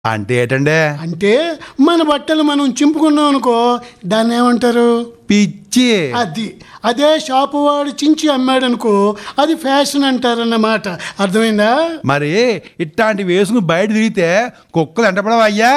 అంటే ఏంటండే అంటే మన బట్టలు మనం చింపుకున్నాం అనుకో దాన్ని ఏమంటారు పిచ్చి అది అదే షాపు వాడు చించి అమ్మాడనుకో అది ఫ్యాషన్ అంటారన్నమాట అర్థమైందా మరి ఇట్లాంటి వేసుకుని బయట తిరిగితే కుక్కలు ఎంటపడవా అయ్యా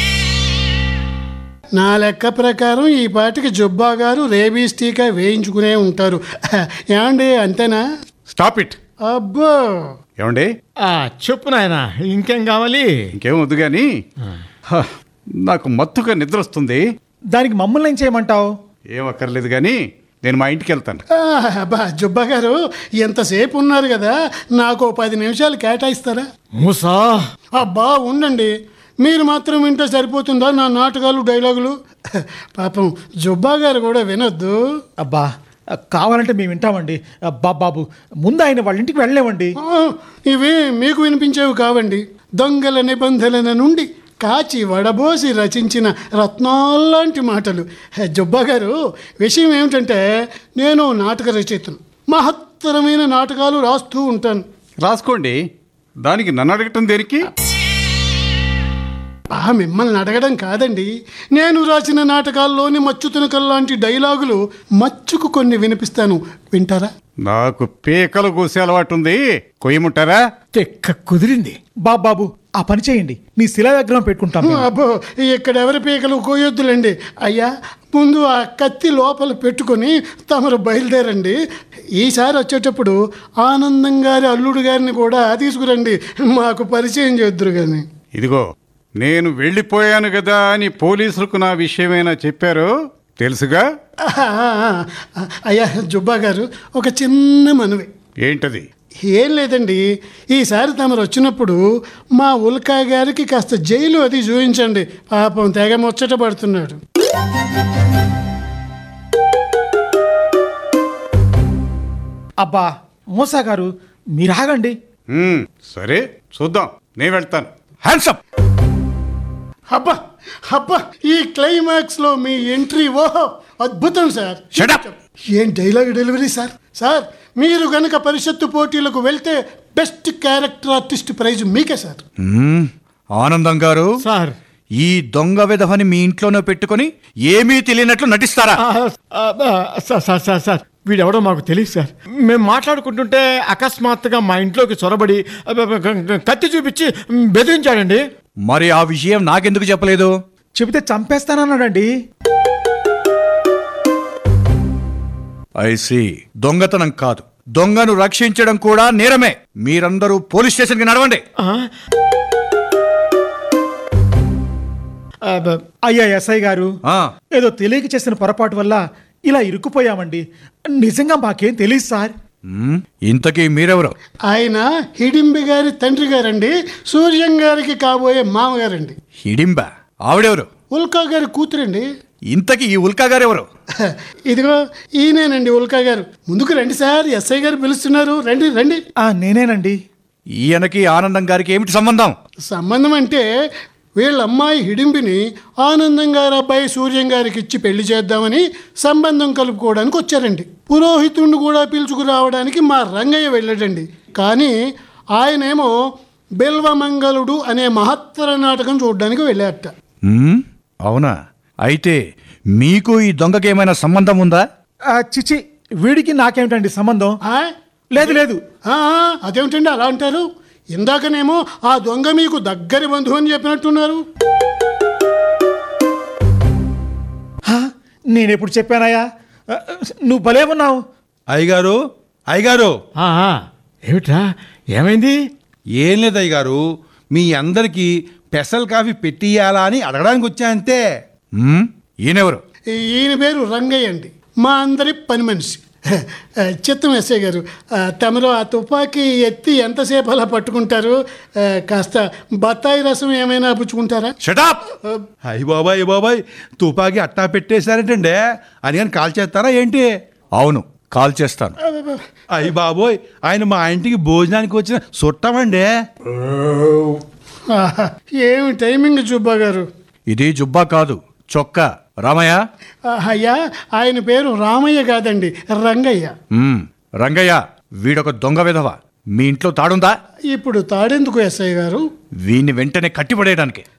నా లెక్క ప్రకారం ఈ పాటికి జుబ్బా గారు రేబీస్ టీకా వేయించుకునే ఉంటారు ఏమండి అంతేనా స్టాప్ ఇట్ అబ్బో ఏమండి ఆ, చెప్పు నాయన ఇంకేం కావాలి ఇంకేం వద్దు కానీ హ, నాకు మత్తుగా నిద్ర వస్తుంది దానికి మమ్మల్ని ఏం చేయమంటావు ఏం అక్కర్లేదు కానీ నేను మా ఇంటికి వెళ్తాను ఆ, అబ్బా జుబ్బా గారు ఎంతసేపు ఉన్నారు కదా నాకు ఓ పది నిమిషాలు కేటాయిస్తారా మూసా అబ్బా ఉండండి మీరు మాత్రం వింటే సరిపోతుందా నా నాటకాలు డైలాగులు పాపం జుబ్బా గారు కూడా వినొద్దు అబ్బా కావాలంటే మేము వింటామండి అబ్బా బాబు ముందు ఆయన వాళ్ళ ఇంటికి వెళ్ళలేమండి ఆ, ఇవి మీకు వినిపించేవి కావండి దొంగల నిబంధనల నుండి కాచి వడబోసి రచించిన రత్నాల్లాంటి మాటలు హే, జుబ్బా గారు విషయం ఏమిటంటే నేను నాటక రచయితను మహత్తరమైన నాటకాలు రాస్తూ ఉంటాను రాసుకోండి దానికి నన్ను అడగటం దేనికి ఆ మిమ్మల్ని అడగడం కాదండి నేను రాసిన నాటకాల్లోని మచ్చు లాంటి డైలాగులు మచ్చుకు కొన్ని వినిపిస్తాను వింటారా నాకు పీకలు కూసే అలవాటు ఉంది కొయ్యముంటారా తెక్క కుదిరింది బాబు బాబు ఆ పని చేయండి మీ శిలా విగ్రహం పెట్టుకుంటాం మేము. అబ్బో ఇక్కడ ఎవరి పీకలు కోయొద్దులండి అయ్యా ముందు ఆ కత్తి లోపల పెట్టుకొని తమరు బయలుదేరండి ఈసారి వచ్చేటప్పుడు ఆనందం గారి అల్లుడు గారిని కూడా తీసుకురండి మాకు పరిచయం చేద్దురు కానీ ఇదిగో నేను వెళ్ళిపోయాను కదా అని పోలీసులకు నా విషయమైనా చెప్పారు తెలుసుగా అయ్యా జుబ్బా గారు ఒక చిన్న మనవి ఏంటది ఏం లేదండి ఈసారి తమరు వచ్చినప్పుడు మా ఉల్కా గారికి కాస్త జైలు అది చూపించండి పాపం తెగ ముచ్చట పడుతున్నాడు అబ్బా మూసా గారు మీరు ఆగండి మ్మ్, సరే చూద్దాం నేను వెళ్తాను హ్యాండ్సప్ అబ్బా అబ్బా ఈ క్లైమాక్స్ లో మీ ఎంట్రీ ఓహో అద్భుతం సార్ Shut up! ఏం డైలాగ్ డెలివరీ సార్ సార్ మీరు గనక పరిషత్తు పోటీలకు వెళ్తే బెస్ట్ క్యారెక్టర్ ఆర్టిస్ట్ ప్రైజ్ మీకే సార్ మ్మ్. ఆనందం గారు సార్ ఈ దొంగ విధవని మీ ఇంట్లోనే పెట్టుకొని ఏమీ తెలియనట్లు నటిస్తారా ఆ, ఆ, ఆ, సార్ సార్ సార్ సార్ వీడెవడో మాకు తెలియదు సార్ మేము మాట్లాడుకుంటుంటే అకస్మాత్తుగా మా ఇంట్లోకి చొరబడి అబ్బ, అబ్బ, గ- కత్తి చూపించి బెదిరించాడండి మరి ఆ విషయం నాకెందుకు చెప్పలేదు చెబితే చంపేస్తానన్నాడండి ఐసి దొంగతనం కాదు దొంగను రక్షించడం కూడా నేరమే మీరందరూ పోలీస్ స్టేషన్కి నడవండి ఆ? అబ్బ, అయ్యా ఎస్ఐ గారు ఆ, ఏదో తెలియక చేసిన పొరపాటు వల్ల ఇలా ఇరుక్కుపోయామండి నిజంగా మాకేం తెలియదు సార్ మ్మ్. ఇంతకీ మీరెవరు ఆయన హిడింబి గారి తండ్రి గారండి సూర్యం గారికి కాబోయే మామగారండి హిడింబ ఆవిడెవరు ఉల్కా గారి కూతురండి ఇంతకీ ఈ ఉల్కా గారెవరు ఇదిగో ఈయనేనండి ఉల్కా గారు ముందుకు రండి సార్ ఎస్ఐ గారు పిలుస్తున్నారు రండి రండి ఆ నేనేనండి ఈయనకి ఆనందం గారికి ఏమిటి సంబంధం సంబంధం అంటే వీళ్ళ అమ్మాయి హిడింబిని ఆనందం గారి అబ్బాయి సూర్యం గారికి ఇచ్చి పెళ్లి చేద్దామని సంబంధం కలుపుకోవడానికి వచ్చారండి పురోహితుడిని కూడా పిలుచుకురావడానికి మా రంగయ్య వెళ్ళాడండి కానీ ఆయనేమో బిల్వమంగళుడు అనే మహత్తర నాటకం చూడడానికి వెళ్ళారట మ్మ్? అవునా అయితే మీకు ఈ దొంగకి ఏమైనా సంబంధం ఉందా ఆ, చిచి వీడికి నాకేమిటండి సంబంధం ఆ? లేదు లేదు ఆ, అదేమిటండి అలా అంటారు ఇందాకనేమో ఆ దొంగ మీకు దగ్గరి బంధువు అని చెప్పినట్టున్నారు హా, నేనెప్పుడు చెప్పానయ్యా ఆ, నువ్వు భలే ఉన్నావు అయ్యగారు అయ్యగారు ఆ, ఆ, ఏమిట్రా ఏమైంది ఏం లేదు అయ్యగారు మీ అందరికీ స్పెషల్ కాఫీ పెట్టియాలా అని అడగడానికి వచ్చా అంతే మ్మ్? ఈయనెవరు ఈయన పేరు రంగయ్య అండి మా అందరి పని మనిషి చిత్తం ఎస్ఐ గారు ఆ, తమరు ఆ తుపాకీ ఎత్తి ఎంతసేపు అలా పట్టుకుంటారు ఆ, కాస్త బత్తాయి రసం ఏమైనా పుచ్చుకుంటారా షటాప్ అయ్య బాబాయ్ బాబాయ్ తుపాకీ అట్టా పెట్టేశారంటండే అని కానీ కాల్ చేస్తారా ఏంటి అవును కాల్ చేస్తాను అయ్య బాబోయ్ ఆయన మా ఇంటికి భోజనానికి వచ్చిన చుట్టమండి ఆహా, ఏమి టైమింగ్ జుబ్బా గారు ఇది జుబ్బా కాదు చొక్కా రామయ్య ఆ, అయ్యా ఆయన పేరు రామయ్య కాదండి రంగయ్య మ్మ్. రంగయ్య వీడొక దొంగ విధవ మీ ఇంట్లో తాడుందా ఇప్పుడు తాడెందుకు ఎస్ఐ గారు వీన్ని వెంటనే కట్టిపడేయడానికి